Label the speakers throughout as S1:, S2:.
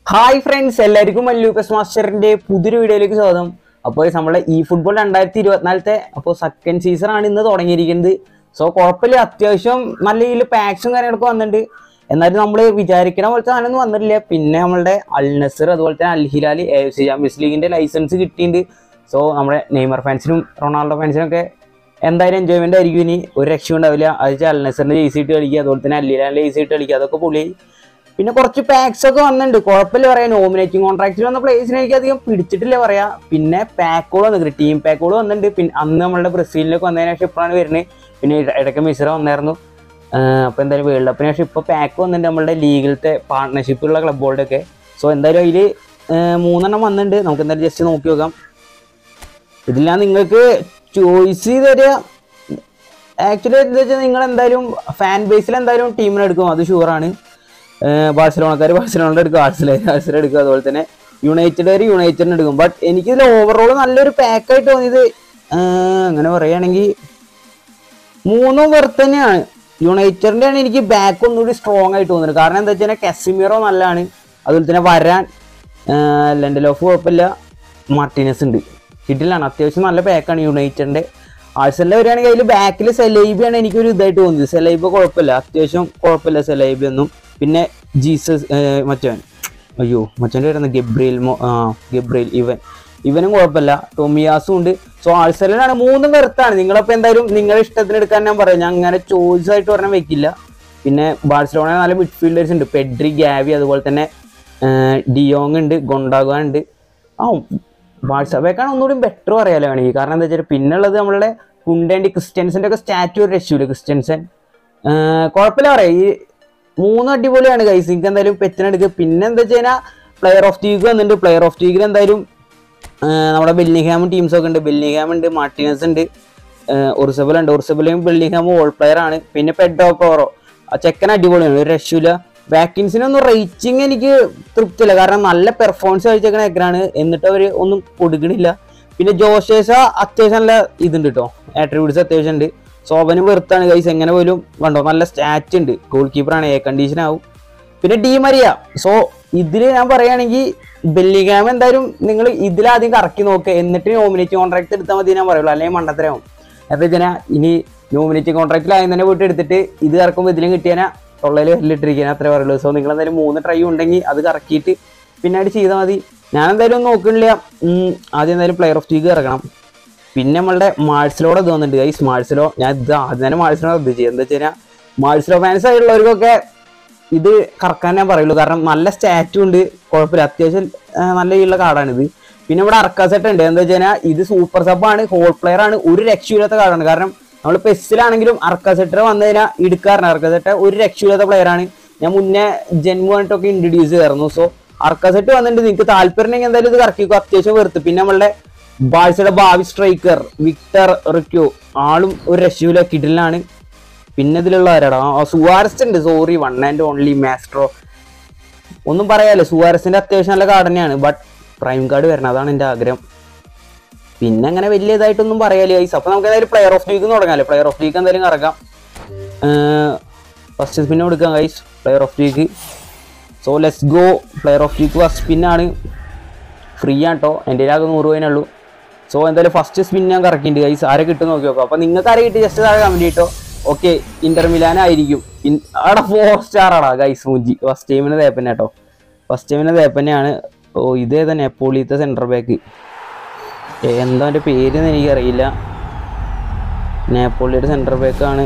S1: Hi friends എല്ലാവർക്കും മല്ലൂക്കസ് മാസ്റ്ററിന്റെ പുതിയൊരു വീഡിയോയിലേക്ക് സ്വാഗതം അപ്പോൾ നമ്മളെ ഈ ഫുട്ബോൾ രണ്ടായിരത്തി ഇരുപത്തിനാലത്തെ അപ്പോൾ സെക്കൻഡ് സീസൺ ആണ് ഇന്ന് തുടങ്ങിയിരിക്കുന്നത് സോ കുഴപ്പമില്ല അത്യാവശ്യം നല്ല രീതിയിൽ പാക്സും കാര്യങ്ങളൊക്കെ വന്നിട്ടുണ്ട് എന്നാലും നമ്മൾ വിചാരിക്കണ പോലത്തെ സാധനമൊന്നും വന്നിട്ടില്ല പിന്നെ നമ്മളുടെ അൽ നസർ അതുപോലെ തന്നെ Al Hilal A F C champions ലീഗിന്റെ ലൈസൻസ് കിട്ടിയിട്ടുണ്ട് സോ നമ്മുടെ നെയ്മർ ഫാൻസിനും റൊണാൾഡോ ഫാൻസിനും ഒക്കെ എന്തായാലും എൻജോയ്മെന്റ് ആയിരിക്കും ഇനി ഒരു രക്ഷ ഉണ്ടാവില്ല അത് അൽ നസറിന്റെ ജേസി ഇട്ട് കളിക്കുക അതുപോലെ തന്നെ അൽ ഹിലാലിന്റെ ജേസി ഇട്ട് കളിക്കുക അതൊക്കെ പൊളി പിന്നെ കുറച്ച് പാക്സ് ഒക്കെ വന്നിട്ടുണ്ട് കുഴപ്പമില്ല പറയാം നോമിനേറ്റിംഗ് കോൺട്രാക്റ്റിൽ വന്ന പ്ലേസിനെ എനിക്ക് അധികം പിടിച്ചിട്ടില്ല പറയാ പിന്നെ പാക്കുകൾ വന്നിട്ടുണ്ട് ടീം പാക്കുകൾ വന്നിട്ടുണ്ട് പിന്നെ അന്ന് നമ്മളുടെ ബ്രസീലിലേക്ക് വന്നതിന് ശേഷം ഇപ്പോഴാണ് വരുന്നത് പിന്നെ ഇട- ഇടയ്ക്ക് മിശ്ര വന്നായിരുന്നു അപ്പോൾ എന്തായാലും വേൾഡ് കപ്പിന് ശേഷം ഇപ്പോൾ പാക്ക് വന്നിട്ടുണ്ട് നമ്മളുടെ ലീഗിലത്തെ പാർട്ട്ണർഷിപ്പുള്ള ക്ലബുകളുടെ ഒക്കെ സോ എന്തായാലും അതിൽ മൂന്നെണ്ണം വന്നിട്ടുണ്ട് നമുക്ക് എന്തായാലും ജസ്റ്റ് നോക്കി നോക്കാം ഇതിലാ നിങ്ങൾക്ക് ചോയ്സ് ചെയ്ത് തരിക ആക്ച്വലി എന്താ വെച്ചാൽ നിങ്ങൾ എന്തായാലും ഫാൻ ബേസിൽ എന്തായാലും ടീമിനെ എടുക്കും അത് ഷുവറാണ് ബാഴ്സലോണക്കാർ ബാഴ്സലോണയുടെ എടുക്കും ആഴ്സല ആഴ്സല എടുക്കും അതുപോലെ തന്നെ യുണൈറ്റഡ് യുണൈറ്റഡിന് എടുക്കും ബട്ട് എനിക്കിതിൽ ഓവറോൾ നല്ലൊരു പാക്കായിട്ട് തോന്നിയത് ഏർ, അങ്ങനെ പറയുകയാണെങ്കിൽ മൂന്നും വെറുതെ തന്നെയാണ് യുണൈറ്റഡിന്റെ ആണ് എനിക്ക് ബാക്ക് ഒന്നുകൂടി സ്ട്രോങ് ആയിട്ട് തോന്നുന്നത് കാരണം എന്താ വെച്ചാൽ കെസിമിറോ നല്ലതാണ് അതുപോലെ തന്നെ വരാൻ ലൻഡൽ ഓഫ് കുഴപ്പമില്ല മാർട്ടിനസ് ഉണ്ട് കിട്ടില്ലാണ് അത്യാവശ്യം നല്ല ബാക്കാണ് യുണൈറ്റഡിന്റെ ആഴ്സലിന്റെ വരികയാണെങ്കിൽ അതിൽ ബാക്കിൽ സെലൈബിയാണ് എനിക്കൊരു ഇതായിട്ട് തോന്നിയത് സെലൈബ് കുഴപ്പമില്ല അത്യാവശ്യം കുഴപ്പമില്ല സെലൈബി ഒന്നും പിന്നെ ജീസസ് ഏർ മറ്റവൻ അയ്യോ മറ്റവൻ്റെ വരുന്ന ഗബ്രിയൽ മോ ആ ഗബ്രിയൽ ഇവൻ ഇവനും കുഴപ്പമില്ല ടോമിയാസും ഉണ്ട് സോ ആഴ്സലിനാണ് മൂന്നും വെറുത്താണ് നിങ്ങളപ്പോൾ എന്തായാലും നിങ്ങളുടെ ഇഷ്ടത്തിന് എടുക്കാൻ ഞാൻ പറയാം ഞാൻ അങ്ങനെ ചോയ്സ് ആയിട്ട് പറഞ്ഞാൽ വെക്കില്ല പിന്നെ ബാഴ്സലോണ നല്ല മിഡ്ഫീൽഡേഴ്സ് ഉണ്ട് പെഡ്രി ഗാവി അതുപോലെ തന്നെ ഏർ ഡിയോങ് ഉണ്ട് ഗൊണ്ടാഗോ ഉണ്ട് ആ വാട്സാപ്പേക്കാണ് ഒന്നുകൂടി ബെറ്റർ പറയാലോ വേണമെങ്കിൽ കാരണം എന്താ വെച്ചാൽ പിന്നെ ഉള്ളത് നമ്മളുടെ കുണ്ടേണ്ടി ക്രിസ്ത്യൻസിന്റെ ഒക്കെ സ്റ്റാച്ചു ഒരു രക്ഷയില്ല ക്രിസ്ത്യൻസൻ ഏർ കുഴപ്പമില്ല പറയാം ഈ മൂന്ന് അടിപൊളിയാണ് ഗൈസ് എനിക്ക് എന്തായാലും പെറ്റിനെടുക്കുക പിന്നെ എന്താ വെച്ച് കഴിഞ്ഞാൽ പ്ലെയർ ഓഫ് ടീക്ക് വന്നിട്ടുണ്ട് പ്ലെയർ ഓഫ് ടീക്കിൽ എന്തായാലും ഏർ നമ്മുടെ ബെല്ലിംഗ്ഹാമും ടീംസ് ഒക്കെ ഉണ്ട് ബെല്ലിംഗ്ഹാം ഉണ്ട് മാർട്ടിനസ് ഉണ്ട് ഒറിസബൽ ഉണ്ട് ഒറിസബലും ബെല്ലിംഗ്ഹാമും ഓൾ പ്ലെയർ ആണ് പിന്നെ പെഡോ പോറോ ആ ചെക്കൻ അടിപൊളിയാണ് ഒരു രക്ഷയില്ല വാക്കിൻസിനൊന്നും റേറ്റിംഗ് എനിക്ക് തൃപ്തിയില്ല കാരണം നല്ല പെർഫോമൻസ് കഴിച്ചേക്കണ എക്കറാണ് എന്നിട്ട് അവർ ഒന്നും കൊടുക്കണില്ല പിന്നെ ജോഷേസ അത്യാവശ്യം നല്ല ഇതുണ്ട് കേട്ടോ ആട്രിബ്യൂട്ട്സ് അത്യാവശ്യം ഉണ്ട് സോബനും വെറുത്താണ് കൈസ് എങ്ങനെ പോലും കണ്ടോ നല്ല സ്റ്റാറ്റ് ഉണ്ട് ഗോൾ കീപ്പറാണ് എ കണ്ടീഷൻ ആവും പിന്നെ ഡി മരിയ സോ ഇതിൽ ഞാൻ പറയുകയാണെങ്കിൽ ബെല്ലിഗാം എന്തായാലും നിങ്ങൾ ഇതിലാദ്യം കറക്കി നോക്കുക എന്നിട്ട് നോമിനേറ്റ് കോൺട്രാക്ട് എടുത്താൽ മതി ഞാൻ പറയുള്ളൂ അല്ലെങ്കിൽ മണ്ടത്തരമാവും എന്താ വെച്ചാൽ ഇനി നോമിനേറ്റ് കോൺട്രാക്റ്റിൽ ആദ്യം തന്നെ പോയിട്ട് എടുത്തിട്ട് ഇത് കറക്കുമ്പോൾ ഇതിലും കിട്ടിയാൽ തൊള്ളയിൽ വല്ലിട്ടിരിക്കാൻ അത്രേ പറയുള്ളൂ സോ നിങ്ങൾ എന്തായാലും മൂന്ന് ട്രൈ ഉണ്ടെങ്കിൽ അത് കറക്കിയിട്ട് പിന്നീട് ചെയ്താൽ മതി ഞാൻ എന്തായാലും ഒന്നും നോക്കണില്ല ഉം, ആദ്യം എന്തായാലും പ്ലെയർ ഓഫ് ടീക്ക് ഇറക്കണം പിന്നെ നമ്മളുടെ മാഴ്സിലോടെ ഇത് വന്നിട്ടുണ്ട് ഗൈസ് മാഴ്സിലോ ഞാൻ ഇത് ആദ്യം തന്നെ മാഴ്സിലോ ഇത് ചെയ്യും എന്താ വെച്ച് കഴിഞ്ഞാൽ മാഴ്സിലോ ഫാൻസ് ആയിട്ടുള്ളവർക്കൊക്കെ ഇത് കറക്കാൻ ഞാൻ പറയുള്ളൂ കാരണം നല്ല സ്റ്റാറ്റു ഉണ്ട് കുഴപ്പമില്ല അത്യാവശ്യം ആ, നല്ല രീതിയിലുള്ള കാർഡാണിത് പിന്നെ ഇവിടെ അർക്കാസെറ്റ് ഉണ്ട് എന്താ വെച്ച് കഴിഞ്ഞാൽ ഇത് സൂപ്പർ സബാണ് ഹോൾ പ്ലെയർ ആണ് ഒരു രക്ഷയില്ലാത്ത കാർഡാണ് കാരണം നമ്മൾ പെസ്സിലാണെങ്കിലും അർക്കാസെറ്റർ വന്നു കഴിഞ്ഞാൽ ഇടുക്കാറാണ് അർക്കാസെറ്റ് ഒരു രക്ഷയില്ലാത്ത പ്ലെയർ ആണ് ഞാൻ മുന്നേ ജന്മു ആയിട്ടൊക്കെ ഇൻട്രൊഡ്യൂസ് ചെയ്യായിരുന്നു സോ അർക്കാസെറ്റ് വന്നിട്ട് നിങ്ങൾക്ക് താല്പര്യം എന്തായാലും ഇത് കറക്കിക്കോ അത്യാവശ്യം വെറുത്ത് പിന്നെ നമ്മളുടെ ബാഴ്സയുടെ ഭാവി സ്ട്രൈക്കർ വിക്ടർ റിക്യോ ആളും ഒരു രക്ഷയില്ല കിഡിലാണ് പിന്നെ ഇതിലുള്ള ആരാടാ ആ സുവാരസ് ഉണ്ട് sorry one and only maestro ഒന്നും പറയാലോ സുവാരസിന്റെ അത്യാവശ്യം നല്ല കാർഡ് തന്നെയാണ് ബട്ട് പ്രൈം കാർഡ് വരണം അതാണ് എൻ്റെ ആഗ്രഹം പിന്നെ അങ്ങനെ വലിയ ഇതായിട്ടൊന്നും പറയാലോ ഗൈസ് അപ്പൊ നമുക്ക് എന്തായാലും പ്ലെയർ ഓഫ് ലീഗ് തുടങ്ങാമല്ലോ പ്ലെയർ ഓഫ് ലീഗ് എന്തായാലും ഇറക്കാം ഫസ്റ്റ് സ്പിന്നെ കൊടുക്കാം guys player of league so let's go player of league first സ്പിന്നാണ് ഫ്രീ ആണ് കേട്ടോ എൻ്റെ ആകെ നൂറ് രൂപയേ ഉള്ളൂ സോ എന്തായാലും ഫസ്റ്റ് സ്പിൻ ഞാൻ കറക്കിയിട്ടുണ്ട് ഗൈസ് ആരെ കിട്ടും നോക്കി നോക്കാം അപ്പോൾ നിങ്ങൾക്ക് ആരെ കിട്ടി ജസ്റ്റ് താഴെ കമൻറ്റ് ചെയ്തോ ഓക്കെ ഇന്റർ മിലാൻ ആയിരിക്കും ഇൻ- അവിടെ ഫോർ സ്റ്റാർ ആടാ ഗൈസ് മൂഞ്ചി ഫസ്റ്റ് ടൈമിന് തേപ്പന്നെ കേട്ടോ ഫസ്റ്റ് ടൈമിന് തേപ്പന്നെയാണ് ഓ ഇതേതാ നെപ്പോളിയത്തെ സെൻറ്റർ ബാക്ക് എന്താ എൻ്റെ പേരെന്ന് എനിക്കറിയില്ല നേപ്പോളിയുടെ സെൻറ്റർ ബാക്കാണ്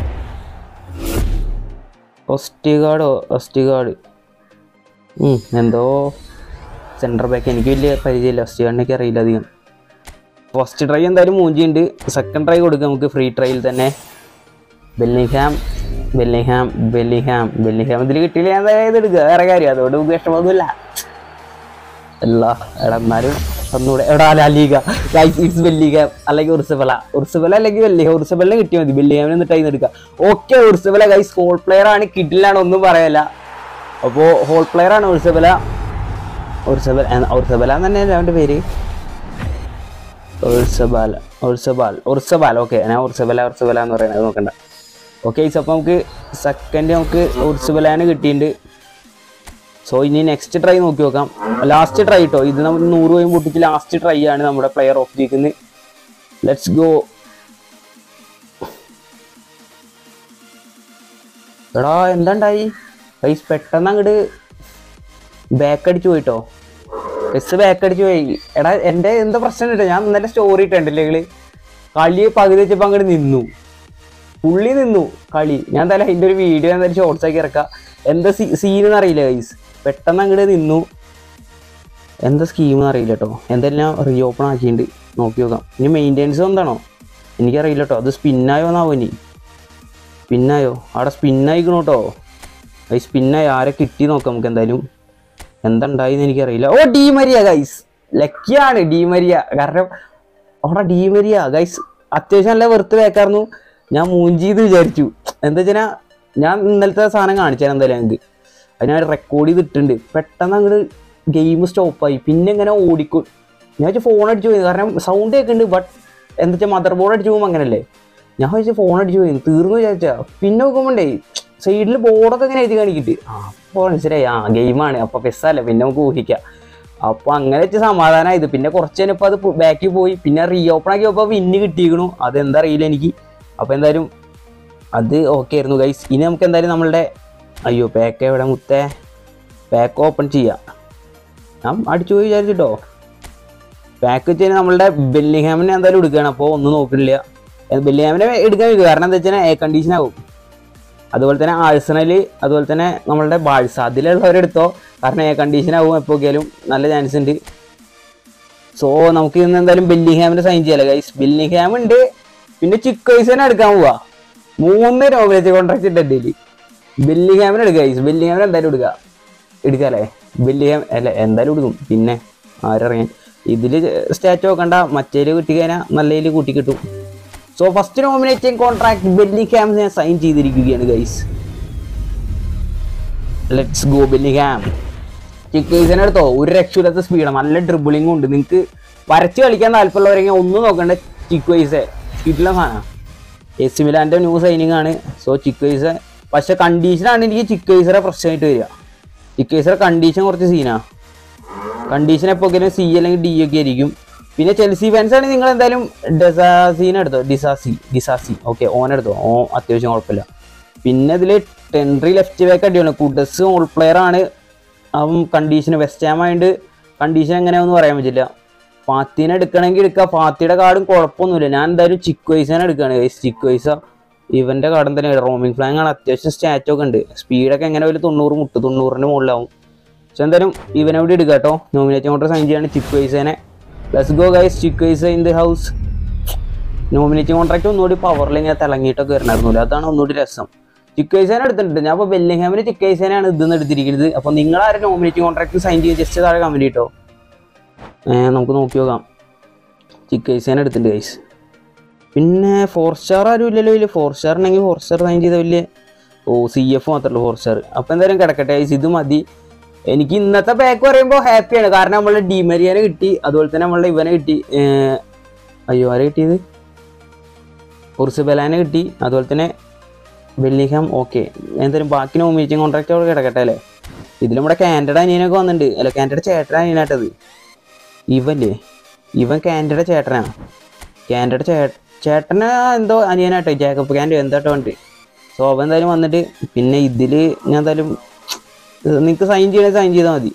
S1: ഒസ്റ്റിഗാർഡോ ഒസ്റ്റിഗാർഡ് എന്തോ സെൻറ്റർ ബാക്ക് എനിക്ക് വലിയ പരിചയമില്ല ഒസ്റ്റിഗാർഡിനൊക്കെ അറിയില്ല അധികം ഫസ്റ്റ് ട്രൈ എന്തായാലും മൂഞ്ചിയുണ്ട് സെക്കൻഡ് ട്രൈ കൊടുക്കാം നമുക്ക് ഫ്രീ ട്രൈയിൽ തന്നെ ബെല്ലിഹാം ബെല്ലിഹാം ബെല്ലിഹാം ബെല്ലിഹാം ഇതിൽ കിട്ടിയില്ല ഞാൻ ഇത് എടുക്കുക വേറെ കാര്യം അതുകൊണ്ട് നമുക്ക് വിഷമമൊന്നുമില്ല അല്ല എടാ എന്നാലും ഒന്നുകൂടെ എടാ ലാലിക ഗൈസ് ഇറ്റ്സ് ബെല്ലിക അല്ലെങ്കിൽ ഉർസബല ഉർസബല അല്ലെങ്കിൽ ബെല്ലിക ഉർസബലിനെ കിട്ടിയാൽ മതി ബെല്ലിഹാമിന് എന്നിട്ട് അതിന് എടുക്കാം ഓക്കെ ഉർസബല ഗൈസ് ഹോൾ പ്ലെയർ ആണ് കിഡിലാണ് ഒന്നും പറയല്ല അപ്പോൾ ഹോൾ പ്ലെയർ ആണ് ഉർസബല ഉർസബല ഉർസബല എന്ന് തന്നെയല്ലേ അവൻ്റെ പേര് ഉർസബാൽ ഉർസബാൽ ഉർസബാൽ ഓക്കെ ഞാൻ ഉർസബല ഉർസബല എന്ന് പറയുന്നത് നോക്കണ്ട ഓക്കെ അപ്പോൾ നമുക്ക് സെക്കൻഡ് നമുക്ക് ഉർസബലാന് കിട്ടിയിട്ടുണ്ട് സോ ഇനി നെക്സ്റ്റ് ട്രൈ നോക്കി നോക്കാം ലാസ്റ്റ് ട്രൈ കേട്ടോ ഇത് നമ്മൾ നൂറ് പോയും പൊട്ടിച്ച് ലാസ്റ്റ് ട്രൈ ആണ് നമ്മുടെ പ്ലെയർ ഓഫ് വീക്കിന്ന് ലെറ്റ്സ് ഗോ എടാ എന്താണ്ടായി പൈസ പെട്ടെന്ന് അങ്ങോട്ട് ബാക്ക് അടിച്ചു പോയിട്ടോ ബസ് ബാക്ക് അടിച്ചു പോയി എടാ എൻ്റെ എന്താ പ്രശ്നം കേട്ടോ ഞാൻ ഇന്നലെ സ്റ്റോറി ഇട്ടുണ്ടല്ലേ കളി കളി പകുതി വെച്ചപ്പോൾ അങ്ങോട്ട് നിന്നു പുള്ളി നിന്നു കളി ഞാൻ എന്തായാലും അതിൻ്റെ ഒരു വീഡിയോ എന്തായാലും ഷോർട്സ് ആക്കി ഇറക്കാം എന്താ സീൻ എന്നറിയില്ല ഗൈസ് പെട്ടെന്ന് അങ്ങോട്ട് നിന്നു എന്താ സ്കീം എന്നറിയില്ല കേട്ടോ എന്തായാലും ഞാൻ റീ ഓപ്പൺ ആക്കിയിട്ടുണ്ട് നോക്കി നോക്കാം ഇനി മെയിൻ്റെനൻസ് എന്താണോ എനിക്കറിയില്ല കേട്ടോ അത് സ്പിന്നായോ എന്നാവോ ഇനി സ്പിന്നായോ അവിടെ സ്പിന്നായിക്കണു കേട്ടോ അത് സ്പിന്നായി ആരെ കിട്ടി നോക്കാം നമുക്ക് എന്തായാലും എന്താ ഉണ്ടായിന്ന് എനിക്കറിയില്ല ഓ ഡി മരിയ ഗൈസ് ലക്കിയാണ് ഡി മരിയ കാരണം അവിടെ ഡി മരിയ ഗൈസ് അത്യാവശ്യം നല്ല വെറുത്ത് വേക്കായിരുന്നു ഞാൻ മൂഞ്ചിന്ന് വിചാരിച്ചു എന്താ വെച്ചാൽ ഞാൻ ഇന്നലത്തെ സാധനം കാണിച്ചാൽ എന്തായാലും ഞങ്ങൾക്ക് അത് ഞാൻ റെക്കോർഡ് ചെയ്തിട്ടുണ്ട് പെട്ടെന്ന് അങ്ങോട്ട് ഗെയിം സ്റ്റോപ്പായി പിന്നെ ഇങ്ങനെ ഓടിക്കോ ഞാൻ വെച്ചാൽ ഫോൺ അടിച്ചു പോയി കാരണം സൗണ്ട് കേൾക്കുന്നുണ്ട് ബട്ട് എന്താ വെച്ചാൽ മദർ ബോർഡ് അടിച്ചു പോകുമ്പോൾ അങ്ങനല്ലേ ഞാൻ വെച്ചാൽ ഫോൺ അടിച്ചു പോയി തീർന്നു വിചാരിച്ചാ പിന്നെ നോക്കുമ്പോണ്ടേ സൈഡിൽ ബോർഡൊക്കെ ഇങ്ങനെ എഴുതി കാണിക്കിട്ട് ആ അപ്പോൾ മനസ്സിലായി ആ ഗെയിമാണ് അപ്പോൾ പെസ്സല്ലേ പിന്നെ നമുക്ക് ഊഹിക്കാം അപ്പോൾ അങ്ങനെ വെച്ച് സമാധാനമായത് പിന്നെ കുറച്ച് കഴിഞ്ഞപ്പോൾ അത് ബാക്കിൽ പോയി പിന്നെ റീ ഓപ്പൺ ആക്കി അപ്പോൾ വിന്ന് കിട്ടിയിരിക്കണു അതെന്താ അറിയില്ല എനിക്ക് അപ്പോൾ എന്തായാലും അത് ഓക്കെ ആയിരുന്നു ഗൈസ് ഇനി നമുക്ക് എന്തായാലും നമ്മളുടെ അയ്യോ പാക്ക് എവിടെ മുത്തേ പാക്ക് ഓപ്പൺ ചെയ്യാം ഞാൻ അടിച്ചു പോയി വിചാരിച്ചിട്ടോ പാക്ക് വെച്ച് കഴിഞ്ഞാൽ നമ്മളുടെ ബെല്ലിഹാമിനെ എന്തായാലും എടുക്കുകയാണ് അപ്പോൾ ഒന്നും നോക്കണില്ല ബെല്ലിഹാമിനെ എടുക്കാൻ വയ്ക്കും കാരണം എന്താ വെച്ചാൽ എയർ കണ്ടീഷൻ ആവും അതുപോലെ തന്നെ ആഴ്സണൽ അതുപോലെ തന്നെ നമ്മളുടെ ബാഴ്സ അതിലുള്ളവരെടുത്തോ കാരണം എയർ കണ്ടീഷൻ ആവും എപ്പോഴേലും നല്ല ചാൻസ് ഉണ്ട് സോ നമുക്ക് ഇന്ന് എന്തായാലും ബെല്ലിഹാമിനെ സൈൻ ചെയ്യാലോ ഗൈസ് ബെല്ലിഹാം ഉണ്ട് പിന്നെ ചിക്കോയ്സിനെ എടുക്കാൻ പോവാ മൂന്ന് നോമിനേറ്റ് കോൺട്രാക്ട് ഉണ്ട് എൻ്റെ കയ്യില്. ബെല്ലിഹാമിനെ എടുക്കുക ഗൈസ് ബെല്ലിഹാമിനെ എന്തായാലും എടുക്കുക എടുക്കാല്ലേ ബെല്ലിഹാം അല്ല എന്തായാലും എടുക്കും പിന്നെ ആരറിയാൻ ഇതിൽ സ്റ്റാറ്റ് നോക്കണ്ട മറ്റേല് കിട്ടിക്കഴിഞ്ഞാൽ നല്ലതിൽ കൂട്ടി കിട്ടും so first nominating contract Bellingham ഞാൻ സൈൻ ചെയ്തിരിക്കുകയാണ് ഗൈസ് ലെറ്റ്സ് ഗോ ബെല്ലിഹാം ചിക്കേഴ്സിനെ എടുത്തോ ഒരു രക്ഷയില്ലാത്ത സ്പീഡാണ് നല്ല ഡ്രിബിളിംഗും ഉണ്ട് നിങ്ങൾക്ക് വരച്ച് കളിക്കാൻ താല്പര്യമുള്ളവരെങ്കിൽ ഒന്നും നോക്കണ്ട ചിക്വൈസ് സ്പീഡിലെ സാധനം എസ് മിലാൻ്റെ ന്യൂ സൈനിങ് ആണ് സോ ചിക്വൈസ് പക്ഷെ കണ്ടീഷനാണ് എനിക്ക് ചിക്വൈസറെ പ്രശ്നമായിട്ട് വരിക ചിക്വൈസറെ കണ്ടീഷൻ കുറച്ച് സീനാ കണ്ടീഷൻ എപ്പോഴും സി അല്ലെങ്കിൽ ഡി ഒക്കെ ആയിരിക്കും പിന്നെ ചെൽസി ഫാൻസ് ആണെങ്കിൽ നിങ്ങൾ എന്തായാലും ഡെസാസീനെ എടുത്തോ ഡിസാസി ഡിസാസി ഓക്കെ ഓനെടുത്തോ ഓ അത്യാവശ്യം കുഴപ്പമില്ല പിന്നെ ഇതിൽ ടെൻട്രി ലെഫ്റ്റ് ബാക്ക് അടിയാണ് കുഡസ് ഓൾ പ്ലെയർ ആണ് അവൻ കണ്ടീഷൻ വെസ്റ്റ് ഹാം ആയതുകൊണ്ട് കണ്ടീഷൻ എങ്ങനെയാണെന്ന് പറയാൻ പറ്റില്ല ഫാത്തിനെ എടുക്കണമെങ്കിൽ എടുക്കുക ഫാത്തിയുടെ കാർഡും കുഴപ്പമൊന്നുമില്ല ഞാൻ എന്തായാലും ചിക്വൈസാണ് എടുക്കുകയാണ് ചിക്വൈസ ഇവന്റെ കാർഡും തന്നെ റോമിംഗ് ഫ്ലാങ് ആണ് അത്യാവശ്യം സ്റ്റാറ്റ് ഒക്കെ ഉണ്ട് സ്പീഡൊക്കെ എങ്ങനെ ഒരു തൊണ്ണൂറ് മുട്ട് തൊണ്ണൂറിന്റെ മുകളിലാവും പക്ഷെ എന്തായാലും ഇവനെ കൂടി എടുക്കുക കേട്ടോ നോമിനേറ്റ് കോൺട്ര സൈൻ ചെയ്യാണ് ചിക്വൈസേനെ ലെറ്റ്സ് ഗോ ഗൈസ് ചിക്വൈസ in the house nominate contract ഒന്നുകൂടി പവറിൽ ഇങ്ങനെ തിളങ്ങിയിട്ടൊക്കെ വരണമായിരുന്നില്ല അതാണ് ഒന്നുകൂടി രസം ചിക്കേസേന എടുത്തിട്ടുണ്ട് ഞാൻ ഇപ്പോൾ ബെല്ലിംഗ്ഹാമിന് ചിക്കേസേനയാണ് ഇതെന്ന് എടുത്തിരിക്കുന്നത് അപ്പോൾ നിങ്ങൾ ആരും നോമിനേറ്റ് കോൺട്രാക്ട് സൈൻ ചെയ്ത് ജസ്റ്റ് താഴെ കമൻറ്റ് കേട്ടോ നമുക്ക് നോക്കി നോക്കാം ചിക്കേസേന എടുത്തിട്ടുണ്ട് ഗൈസ് പിന്നെ ഫോർ സ്റ്റാർ ആരും ഇല്ലല്ലോ ഇല്ല ഫോർ സ്റ്റാർ ഉണ്ടെങ്കിൽ ഫോർ സ്റ്റാർ സൈൻ ചെയ്ത വലിയ ഓ സി എഫ് മാത്രമല്ല ഫോർ സ്റ്റാർ അപ്പോൾ എന്തായാലും കിടക്കട്ടെ ഗൈസ് ഇത് മതി എനിക്ക് ഇന്നത്തെ പാക്ക് പറയുമ്പോൾ ഹാപ്പിയാണ് കാരണം നമ്മളെ ഡിമരിയനെ കിട്ടി അതുപോലെ തന്നെ നമ്മളെ ഇവനെ കിട്ടി ഏർ, അയ്യോ ആരെ കിട്ടിയത് ഉർസുബലാനെ കിട്ടി അതുപോലെ തന്നെ ബെല്ലിഹാം ഓക്കെ എന്തായാലും ബാക്കി നോമിനേറ്റിംഗ് കോൺട്രാക്റ്റ് അവിടെ കിടക്കട്ടെ അല്ലേ ഇതിൽ നമ്മുടെ കാൻഡയുടെ അനിയനൊക്കെ വന്നിട്ടുണ്ട് അല്ല കാൻഡയുടെ ചേട്ടൻ അനിയനായിട്ടത് ഇവല്ലേ ഇവൻ കാൻഡയുടെ ചേട്ടനാ കാൻഡയുടെ ചേ ചേട്ടന് എന്തോ അനിയനായിട്ടോ ജേക്കബ് കാൻഡോ എന്താട്ടോ വന്നിട്ട് സോ അവൻ എന്തായാലും വന്നിട്ട് പിന്നെ ഇതിൽ ഞാൻ എന്തായാലും നിങ്ങൾക്ക് സൈൻ ചെയ്യണേ സൈൻ ചെയ്താൽ മതി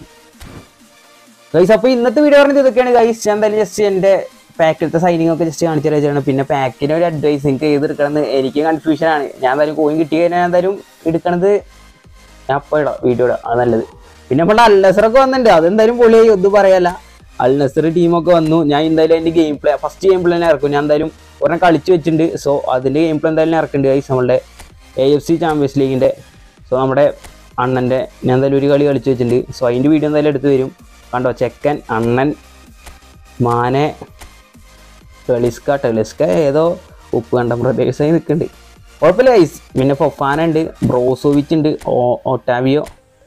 S1: ഗൈസ് അപ്പോൾ ഇന്നത്തെ വീഡിയോ പറഞ്ഞത് ഇതൊക്കെയാണ് ഗൈസ് ഞാൻ എന്തായാലും ജസ്റ്റ് എൻ്റെ പാക്കിലത്തെ സൈനിങ് ഒക്കെ ജസ്റ്റ് കാണിച്ചു തരാണ് പിന്നെ പാക്കിന് ഒരു അഡ്വൈസ് നിങ്ങൾക്ക് ഏത് എടുക്കണമെന്ന് എനിക്ക് കൺഫ്യൂഷൻ ആണ് ഞാൻ എന്തായാലും കോയിൻ കിട്ടി കഴിഞ്ഞാൽ ഞാൻ എന്തായാലും എടുക്കണത് ഞാൻ അപ്പോൾ ഇടാം വീഡിയോ ഇടാം അത് നല്ലത് പിന്നെ നമ്മുടെ അൽനസറൊക്കെ വന്നിട്ടുണ്ട് അതെന്തായാലും പൊളിയായി ഒന്നും പറയാല്ല അൽനസർ ടീമൊക്കെ വന്നു ഞാൻ എന്തായാലും അതിൻ്റെ game play first game play തന്നെ ഇറക്കും ഞാൻ എന്തായാലും ഒരെണ്ണം കളിച്ച് വെച്ചിട്ടുണ്ട് സോ അതിൻ്റെ ഗെയിം പ്ലേ എന്തായാലും ഇറക്കുന്നുണ്ട് ഗൈസ് നമ്മളുടെ എ എഫ് സി ചാമ്പ്യൻസ് ലീഗിൻ്റെ സോ നമ്മുടെ അണ്ണൻ്റെ ഞാൻ എന്തായാലും ഒരു കളി കളിച്ച് വെച്ചിട്ടുണ്ട് സോ അതിൻ്റെ വീഡിയോ എന്തായാലും എടുത്ത് വരും കണ്ടോ ചെക്കൻ അണ്ണൻ മാനെ ടെളിസ്ക ടെളിസ്ക ഏതോ ഉപ്പ് കണ്ട പ്രദേശമായി നിൽക്കുന്നുണ്ട് കുഴപ്പമില്ല ഗൈസ് പിന്നെ ഫൊഫാന ഉണ്ട് ബ്രോസോവിച്ച് ഉണ്ട് ഓ- Otavio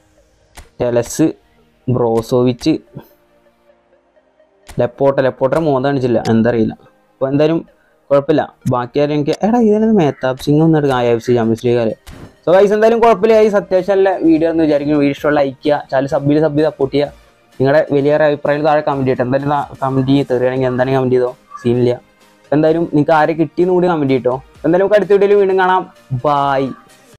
S1: Telles Brozovic Laporte Laporte മോന്ത കാണിച്ചില്ല എന്താ അറിയില്ല അപ്പോൾ എന്തായാലും കുഴപ്പമില്ല ബാക്കി ആരും എനിക്ക് എടാ ഇതിനൊന്ന് മേത്താബ് സിംഗ് ഒന്ന് എടുക്കാം I F C champions league കാര്യം സോ ഗൈസ് എന്തായാലും കുഴപ്പമില്ല ഗൈസ് അത്യാവശ്യം നല്ല വീഡിയോ എന്ന് വിചാരിക്കുന്നു വീഡിയോ ഇഷ്ടമുള്ള ലൈക്ക് ചെയ്യുക ചാനൽ സബ് ചെയ്ത് സബ് ചെയ്ത് സപ്പോർട്ട് ചെയ്യുക നിങ്ങളുടെ വലിയ അഭിപ്രായം താഴെ കമൻറ്റ് ചെയ്യട്ടെ എന്തായാലും കമൻറ്റ് ചെയ്ത് തെറിയാണെങ്കിൽ എന്താണെങ്കിൽ കമൻറ്റ് ചെയ്തോ സീനില്ല എന്തായാലും നിങ്ങൾക്ക് ആരെ കിട്ടിയെന്ന് കൂടി കമൻറ്റ് ചെയ്യട്ടോ എന്തായാലും നമുക്ക് അടുത്ത വീഡിയോയിൽ വീണ്ടും കാണാം ബൈ